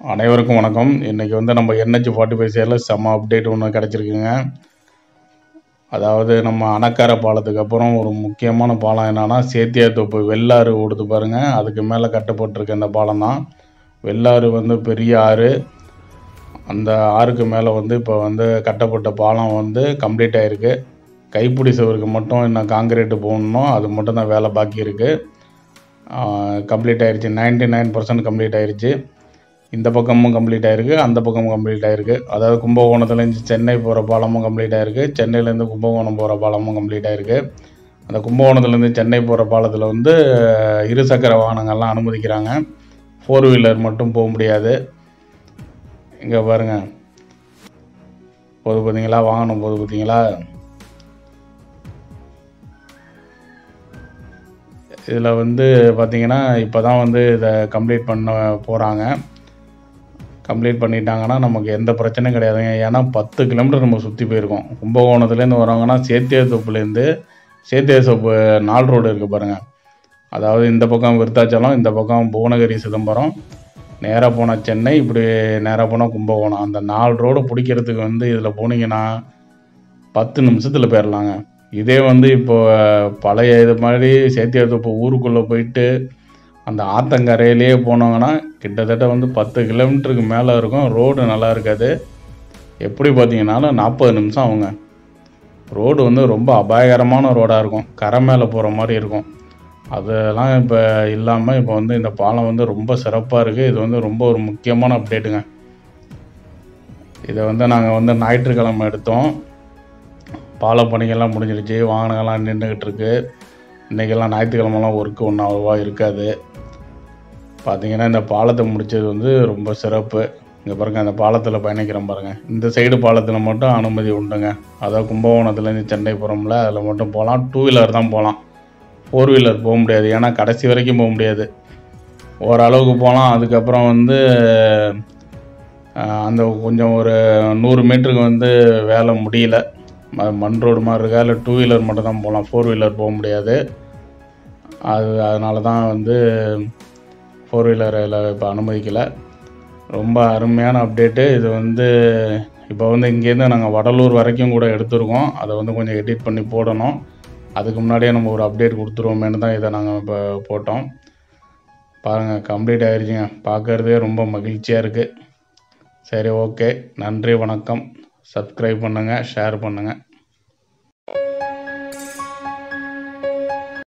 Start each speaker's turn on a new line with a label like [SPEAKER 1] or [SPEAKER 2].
[SPEAKER 1] அனைவருக்கும் வணக்கம் இன்றைக்கி வந்து நம்ம என்ஹெச் ஃபார்ட்டி ஃபைவ் சேரில் செம்ம அப்டேட் ஒன்று கிடச்சிருக்குங்க அதாவது நம்ம அணக்கரை பாலத்துக்கு அப்புறம் ஒரு முக்கியமான பாலம் என்னன்னா சேத்தியாத்தோப்பு வெள்ளாறு ஓடுது பாருங்க அதுக்கு மேலே கட்டப்பட்டிருக்க இந்த பாலம் தான் வெள்ளாறு வந்து பெரிய ஆறு அந்த ஆறுக்கு மேலே வந்து இப்போ வந்து கட்டப்பட்ட பாலம் வந்து கம்ப்ளீட் ஆகிருக்கு கைப்பிடி சுவருக்கு மட்டும் இன்னும் காங்கிரீட்டு போடணும் அது மட்டும் தான் வேலை பாக்கி இருக்குது கம்ப்ளீட் ஆயிருச்சு நைன்டி நைன் பர்சன்ட் கம்ப்ளீட் ஆயிருச்சு இந்த பக்கமும் கம்ப்ளீட் ஆயிருக்கு அந்த பக்கமும் கம்ப்ளீட் ஆயிருக்கு அதாவது கும்பகோணத்துலேருந்து சென்னை போகிற பாலமும் கம்ப்ளீட் ஆயிருக்கு சென்னையிலேருந்து கும்பகோணம் போகிற பாலமும் கம்ப்ளீட் ஆயிருக்கு அந்த கும்பகோணத்துலேருந்து சென்னை போகிற பாலத்தில் வந்து இருசக்கர வாகனங்கள்லாம் அனுமதிக்கிறாங்க ஃபோர் வீலர் மட்டும் போக முடியாது இங்கே பாருங்க போது பார்த்தீங்களா வாகனம் போது பார்த்தீங்களா இதில் வந்து பார்த்தீங்கன்னா இப்போ தான் வந்து இதை கம்ப்ளீட் பண்ண போகிறாங்க கம்ப்ளீட் பண்ணிட்டாங்கன்னா நமக்கு எந்த பிரச்சனையும் கிடையாதுங்க ஏன்னா பத்து கிலோமீட்டர் நம்ம சுற்றி போயிருக்கோம் கும்பகோணத்துலேருந்து வரவங்கன்னா சேத்தியாத்தோப்புலேருந்து சேத்தியாத்தோப்பு நாள் ரோடு இருக்குது பாருங்கள் அதாவது இந்த பக்கம் விருத்தாச்சலம் இந்த பக்கம் புவனகிரி சிதம்பரம் நேராக போனால் சென்னை இப்படி நேராக போனால் கும்பகோணம் அந்த நாலு ரோடு பிடிக்கிறதுக்கு வந்து இதில் போனீங்கன்னா பத்து நிமிஷத்தில் போயிடலாங்க இதே வந்து இப்போ பழைய இது மாதிரி சேத்தியாத்தோப்பு ஊருக்குள்ளே போயிட்டு அந்த ஆத்தங்கரையிலேயே போனோங்கன்னா கிட்டத்தட்ட வந்து பத்து கிலோமீட்டருக்கு மேலே இருக்கும் ரோடு நல்லா இருக்காது எப்படி பார்த்தீங்கன்னாலும் நாற்பது நிமிஷம் ஆகுங்க ரோடு வந்து ரொம்ப அபாயகரமான ரோடாக இருக்கும் கரை மேலே போகிற மாதிரி இருக்கும் அதெல்லாம் இப்போ இல்லாமல் இப்போ வந்து இந்த பாலம் வந்து ரொம்ப சிறப்பாக இருக்குது இது வந்து ரொம்ப ஒரு முக்கியமான அப்டேட்டுங்க இதை வந்து நாங்கள் வந்து ஞாயிற்றுக்கிழமை எடுத்தோம் பால பணிகள்லாம் முடிஞ்சிருச்சு வாகனங்கள்லாம் நின்றுக்கிட்டு இருக்கு இன்றைக்கெல்லாம் ஞாயிற்றுக்கிழமெல்லாம் ஒர்க்கு ஒன்றும் அவ்வளோவா இருக்காது பார்த்தீங்கன்னா இந்த பாலத்தை முடித்தது வந்து ரொம்ப சிறப்பு இங்கே பாருங்கள் அந்த பாலத்தில் பயணிக்கிறோம் பாருங்கள் இந்த சைடு பாலத்தில் மட்டும் அனுமதி உண்டுங்க அதாவது கும்பகோணத்துலேருந்து சென்னை போகிறோம்ல அதில் மட்டும் போகலாம் டூ வீலர் தான் போகலாம் ஃபோர் வீலர் போக முடியாது ஏன்னா கடைசி வரைக்கும் போக முடியாது ஓரளவுக்கு போகலாம் அதுக்கப்புறம் வந்து அந்த கொஞ்சம் ஒரு நூறு மீட்டருக்கு வந்து வேலை முடியல மண் ரோடு மாதிரி இருக்கா இல்லை டூ வீலர் மட்டும் தான் போகலாம் ஃபோர் வீலர் போக முடியாது அது அதனால தான் வந்து ஃபோர் வீலரில் இப்போ அனுமதிக்கலை ரொம்ப அருமையான அப்டேட்டு இது வந்து இப்போ வந்து இங்கேருந்து நாங்கள் வடலூர் வரைக்கும் கூட எடுத்திருக்கோம் அதை வந்து கொஞ்சம் எடிட் பண்ணி போடணும் அதுக்கு முன்னாடியே நம்ம ஒரு அப்டேட் கொடுத்துருவோமேனு தான் இதை நாங்கள் இப்போ போட்டோம் பாருங்கள் கம்ப்ளீட் ஆகிருச்சிங்க பார்க்குறதே ரொம்ப மகிழ்ச்சியாக இருக்குது சரி ஓகே நன்றி வணக்கம் சப்ஸ்கிரைப் பண்ணுங்கள் ஷேர் பண்ணுங்கள்